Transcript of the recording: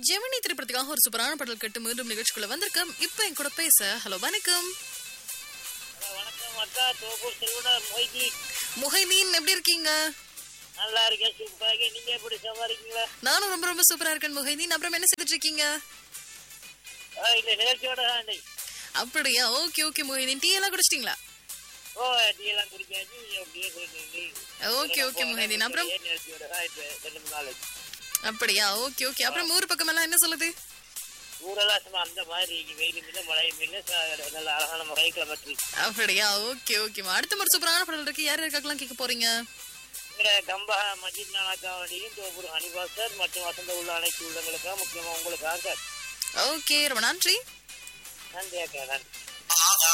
ஜெமினி திரைப்படத்துக்காக ஒரு சூப்பரான பாடல் கட்டு மீண்டும் நிகழ்ச்சிக்குள்ள வந்திருக்கோம் இப்போ என் கூட பேச ஹலோ வணக்கம் வணக்கம் அக்கா தோப்பூர் செல்வனார் மொய்தி முஹைதீன் எப்படி இருக்கீங்க நல்லா இருக்கேன் சூப்பராக நீங்க எப்படி சமாளிக்கீங்களா நானும் ரொம்ப ரொம்ப சூப்பரா இருக்கேன் முஹைதீன் அப்புறம் என்ன செய்துட்டு இருக்கீங்க ஆ, இந்த நிகழ்ச்சியோட ஆண்டை அப்படியா ஓகே ஓகே முஹைதீன் டீ எல்லாம் குடிச்சிட்டீங்களா ஓ டீ எல்லாம் குடிக்காச்சு நீங்க அப்படியே சொல்றீங்க ஓகே ஓகே முஹைதீன் அப்புறம் நிகழ்ச்சியோட ஆ, இப்ப ரெண்டு மூணு நாள் ஆச்சு. அப்படியா ஓகே ஓகே அப்புறம் ஊர் பக்கம் எல்லாம் என்ன சொல்லுது ஊரெல்லாம் சும்மா அந்த மாதிரி இருக்கு. வெயிலும் இல்லை மழையும் இல்லை ச- நல்ல அழகான முறை கிளம்பி அப்படியா ஓகே ஓகேமா அடுத்த ஒரு சூப்பரான பாடல் இருக்கு யார் யாருக்கெல்லாம் கேட்க போறீங்க இங்க கம்பா மஜித் நானாக்காவடியும் தோப்பூர் அனிபாசர் மற்றும் வசந்த உள்ள அனைத்து உள்ளங்களுக்காக முக்கியமா உங்களுக்காக ஓகே ரொம்ப நன்றி நன்றி அக்கா நன்றி